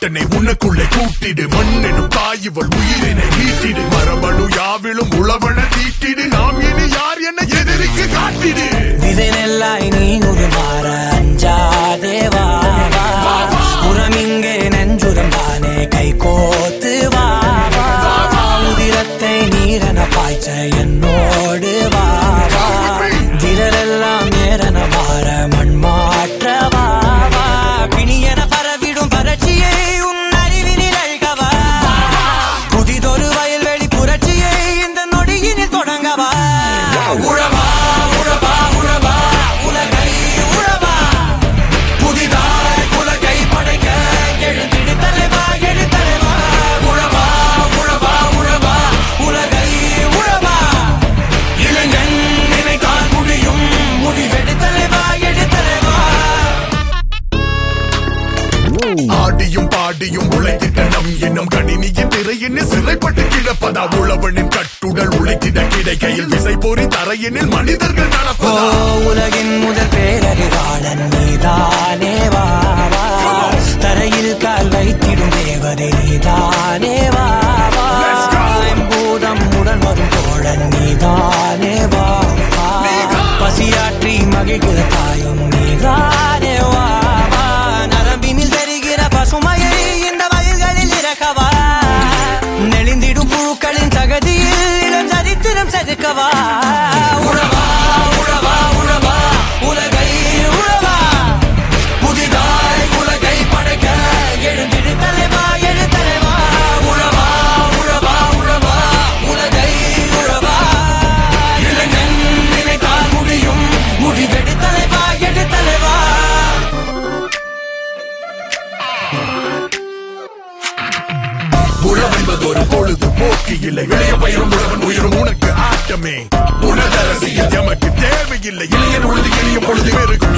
மட்டனை உனக்குள்ளே கூட்டிடு மண்ணெனும் தாயிவள் உயிரினை மீட்டிடு மரபணு யாவிலும் உழவன தீட்டிடு நாம் இனி யார் என எதிரிக்கு காட்டிடு விதைநெல்லாய் நீ உருமாற அஞ்சாதே வா வா. புறமிங்கே நெஞ்சுரம்பானே கை கோத்து வா வா. உதிரத்தை நீரென பாய்ச்ச என்னோடு வா வா. விரலெல்லாம் ஏறன மாற மண் மாற்ற வா வா. பிணியென பரவிடும் வறட்சியை உன் அறிவினில் அழிக்கவா புதிதொரு வயல்வெளி புரட்சியை இந்த நொடியினில் தொடங்கவா உழவா உழவா உழவா உலகை உழவா புதிதாய் உலகை படைக்க எழுந்திடு தலைவா எழு தலைவா உழவா உழவா உழவா உலகை உழவா இளைஞன் நினைத்தால் முடியும் முடிவெடு தலைவா எழு தலைவா ஆடியும் பாடியும் உழைத்திட்ட நம் என்னும் கணினியின் திரையினில் சிறைப்பட்டு கிடப்பதா உழவனின் கட்டுடல் உழைத்திட கிடைக்கையில் விசை போரி தரையினில் மனிதர்கள் ஓ நடப்பதா உலகின் முதல் பேரறிவாளன் நீதானே வா வா தரையில் கால் வைத்திடும் தேவதை நீதானே வா வா Let's go. பூதம் உடன் வரும் தோழன் நீதானே வா வா பசியாற்றி மகிழ்கிற தாயும் நீதானே வா வா நரம்பினில் தெரிகிற பசுமையை இந்த வயல்களில் இறக்கவா நெளிந்திடும் புழுக்களின் தகதியில் இளம் சரித்திரம் செதுக்கவா உழவா உழவா உழவா உலகை உழவா புதிதாய் உலகை படைக்க எழுந்திடு தலைவா எழு தலைவா உழவா உழவா உழவா உலகை உழவா இளைஞன் நினைத்தால் முடியும் முடிவெடு தலைவா எடு தலைவா உழவென்பது ஒரு பொழுது போக்கு இல்லை இளைய பயிரும் உழவன் உயிரும் உனக்கு ஆட்டமே உலகரசியல் எமக்கு தேவையில்லை இளையன் உழுது எளிய பொழுது பெருகும்